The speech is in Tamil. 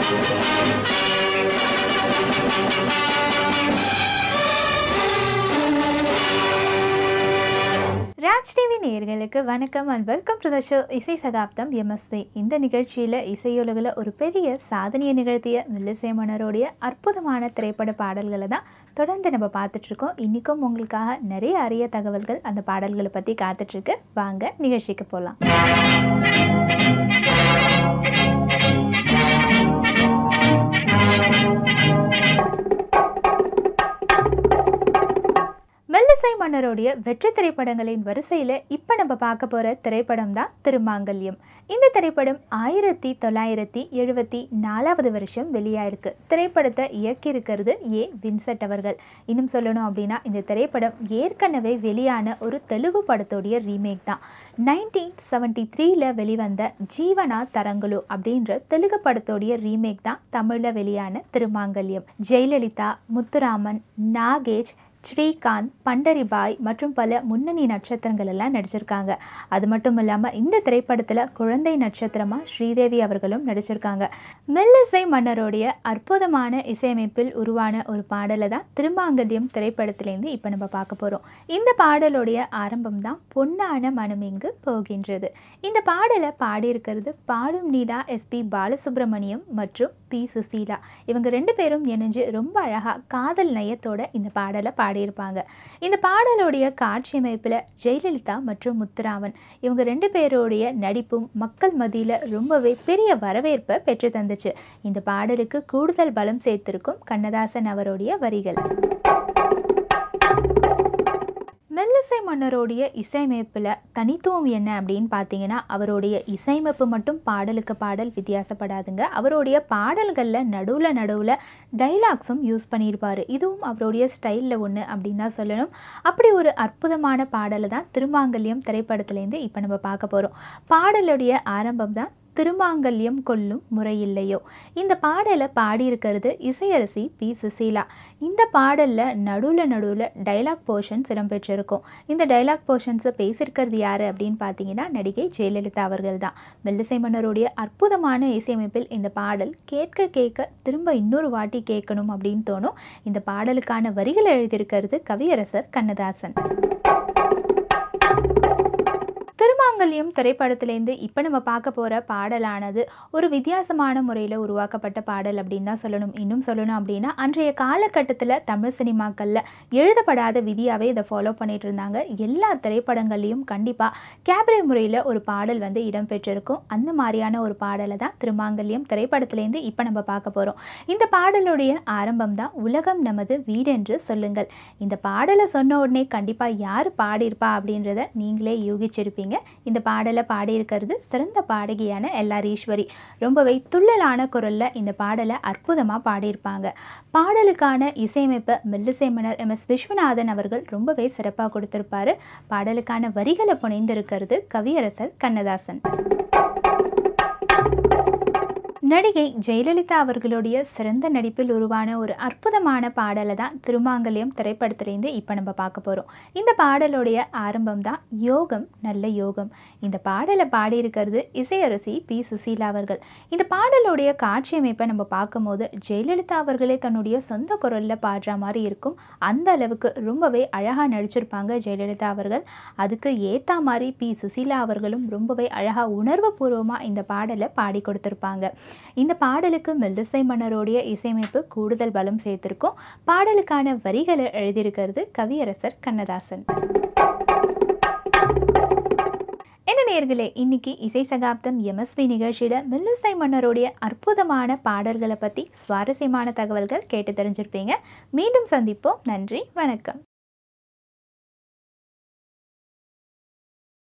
ராஜ் டிவி நேயர்களுக்கு வணக்கம் and welcome to the show இசை சகாப்தம் எம்எஸ்வி இந்த நிகழ்ச்சியில் இசையுலகில் ஒரு பெரிய சாதனையை நிகழ்த்திய மில்லிசை மன்னருடைய அற்புதமான திரைப்பட பாடல்களை தான் தொடர்ந்து நம்ம பார்த்துட்ருக்கோம் இன்றைக்கும் உங்களுக்காக நிறைய அரிய தகவல்கள் அந்த பாடல்களை பற்றி காத்துட்ருக்கு வாங்க நிகழ்ச்சிக்கு போகலாம் மெல்லிசை மன்னருடைய வெற்றி திரைப்படங்களின் வரிசையில் இப்போ நம்ம பார்க்க போகிற திரைப்படம் தான் திருமாங்கல்யம் இந்த திரைப்படம் ஆயிரத்தி தொள்ளாயிரத்தி எழுபத்தி நாலாவது வருஷம் வெளியாயிருக்கு திரைப்படத்தை இயக்கியிருக்கிறது ஏ வின்சென்ட் அவர்கள் இன்னும் சொல்லணும் அப்படின்னா இந்த திரைப்படம் ஏற்கனவே வெளியான ஒரு தெலுங்கு படத்துடைய ரீமேக் தான் நைன்டீன் செவன்டி த்ரீல வெளிவந்த ஜீவனா தரங்குலு அப்படின்ற தெலுங்கு படத்துடைய ரீமேக் தான் தமிழில் வெளியான திருமாங்கல்யம் ஜெயலலிதா முத்துராமன் நாகேஷ் ஸ்ரீகாந்த் பண்டரிபாய் மற்றும் பல முன்னணி நட்சத்திரங்கள் எல்லாம் நடிச்சிருக்காங்க அது மட்டும் இல்லாமல் இந்த திரைப்படத்தில் குழந்தை நட்சத்திரமாக ஸ்ரீதேவி அவர்களும் நடிச்சிருக்காங்க மெல்லிசை மன்னருடைய அற்புதமான இசையமைப்பில் உருவான ஒரு பாடலை தான் திருமாங்கல்யம் திரைப்படத்திலேருந்து இப்போ நம்ம பார்க்க போகிறோம் இந்த பாடலுடைய ஆரம்பம் தான் பொன்னான மனமிங்கு போகின்றது இந்த பாடலை பாடியிருக்கிறது பாடும் நீடா எஸ்பி பாலசுப்ரமணியம் மற்றும் பி சுசீலா இவங்க ரெண்டு பேரும் இணைஞ்சு ரொம்ப அழகாக காதல் நயத்தோட இந்த பாடலை பாடியிருப்பாங்க இந்த பாடலுடைய காட்சியமைப்பில் ஜெயலலிதா மற்றும் முத்துராமன் இவங்க ரெண்டு பேருடைய நடிப்பும் மக்கள் மத்தியில் ரொம்பவே பெரிய வரவேற்பை பெற்று தந்துச்சு இந்த பாடலுக்கு கூடுதல் பலம் சேர்த்திருக்கும் கண்ணதாசன் அவருடைய வரிகள் மெல்லிசை மன்னருடைய இசையமைப்பில் தனித்துவம் என்ன அப்படின்னு பார்த்தீங்கன்னா அவருடைய இசையமைப்பு மட்டும் பாடலுக்கு பாடல் வித்தியாசப்படாதுங்க அவருடைய பாடல்களில் நடுவில் நடுவில் டைலாக்ஸும் யூஸ் பண்ணியிருப்பார் இதுவும் அவருடைய ஸ்டைலில் ஒன்று அப்படின்னு தான் சொல்லணும் அப்படி ஒரு அற்புதமான பாடலை தான் திருமாங்கல்யம் திரைப்படத்துலேருந்து இப்போ நம்ம பார்க்க போகிறோம் பாடலுடைய ஆரம்பம் தான் திருமாங்கல்யம் கொல்லும் முறையில்லையோ இந்த பாடலை பாடியிருக்கிறது இசையரசி பி சுசீலா இந்த பாடலில் நடுவில் நடுவில் டைலாக் போர்ஷன்ஸ் இடம்பெற்றிருக்கும் இந்த டைலாக் போர்ஷன்ஸை பேசியிருக்கிறது யார் அப்படின்னு பார்த்தீங்கன்னா நடிகை ஜெயலலிதா அவர்கள் தான் மெல்லிசை மன்னருடைய அற்புதமான இசையமைப்பில் இந்த பாடல் கேட்க கேட்க திரும்ப இன்னொரு வாட்டி கேட்கணும் அப்படின்னு தோணும் இந்த பாடலுக்கான வரிகள் எழுதியிருக்கிறது கவியரசர் கண்ணதாசன் திருமாங்கல்யம் திரைப்படத்திலேருந்து இப்போ நம்ம பார்க்க போகிற பாடலானது ஒரு வித்தியாசமான முறையில் உருவாக்கப்பட்ட பாடல் அப்படின்னு தான் சொல்லணும் இன்னும் சொல்லணும் அப்படின்னா அன்றைய காலகட்டத்தில் தமிழ் சினிமாக்களில் எழுதப்படாத விதியாகவே இதை ஃபாலோ பண்ணிட்டு இருந்தாங்க எல்லா திரைப்படங்கள்லையும் கண்டிப்பாக கேப்ரே முறையில் ஒரு பாடல் வந்து இடம்பெற்றிருக்கும் அந்த மாதிரியான ஒரு பாடலை தான் திருமாங்கல்யம் திரைப்படத்திலேருந்து இப்போ நம்ம பார்க்க போகிறோம் இந்த பாடலுடைய ஆரம்பம் தான் உலகம் நமது வீடென்று சொல்லுங்கள் இந்த பாடலை சொன்ன உடனே கண்டிப்பாக யார் பாடியிருப்பா அப்படின்றத நீங்களே யூகிச்சிருப்பீங்க இந்த பாடலை பாடியிருக்கிறது சிறந்த பாடகியான எல்ஆர் ஈஸ்வரி ரொம்பவே துள்ளலான குரலில் இந்த பாடலை அற்புதமாக பாடியிருப்பாங்க பாடலுக்கான இசையமைப்பை மெல்லிசை மன்னர் எம் எஸ் விஸ்வநாதன் அவர்கள் ரொம்பவே சிறப்பாக கொடுத்திருப்பாரு பாடலுக்கான வரிகளை புனைந்திருக்கிறது கவியரசர் கண்ணதாசன் நடிகை ஜெயலலிதா அவர்களுடைய சிறந்த நடிப்பில் உருவான ஒரு அற்புதமான பாடலை தான் திருமாங்கல்யம் திரைப்படத்திலேருந்து இப்போ நம்ம பார்க்க போகிறோம் இந்த பாடலுடைய ஆரம்பம் தான் யோகம் நல்ல யோகம் இந்த பாடலை பாடியிருக்கிறது இசையரசி பி சுசீலா அவர்கள் இந்த பாடலுடைய காட்சியமைப்பை நம்ம பார்க்கும்போது ஜெயலலிதா அவர்களே தன்னுடைய சொந்த குரலில் பாடுற மாதிரி இருக்கும் அந்த அளவுக்கு ரொம்பவே அழகாக நடிச்சிருப்பாங்க ஜெயலலிதா அவர்கள் அதுக்கு ஏற்ற மாதிரி பி சுசீலா அவர்களும் ரொம்பவே அழகாக உணர்வுபூர்வமாக இந்த பாடலை பாடி கொடுத்துருப்பாங்க இந்த பாடலுக்கு மெல்லிசை மன்னருடைய இசையமைப்பு கூடுதல் பலம் சேர்த்திருக்கும் பாடலுக்கான வரிகளை எழுதியிருக்கிறது கவியரசர் கண்ணதாசன் என்ன நேர்களே இன்னைக்கு இசை சகாப்தம் எம்எஸ்வி நிகழ்ச்சியில் மெல்லிசை மன்னருடைய அற்புதமான பாடல்களை பற்றி சுவாரஸ்யமான தகவல்கள் கேட்டு தெரிஞ்சிருப்பீங்க மீண்டும் சந்திப்போம் நன்றி வணக்கம்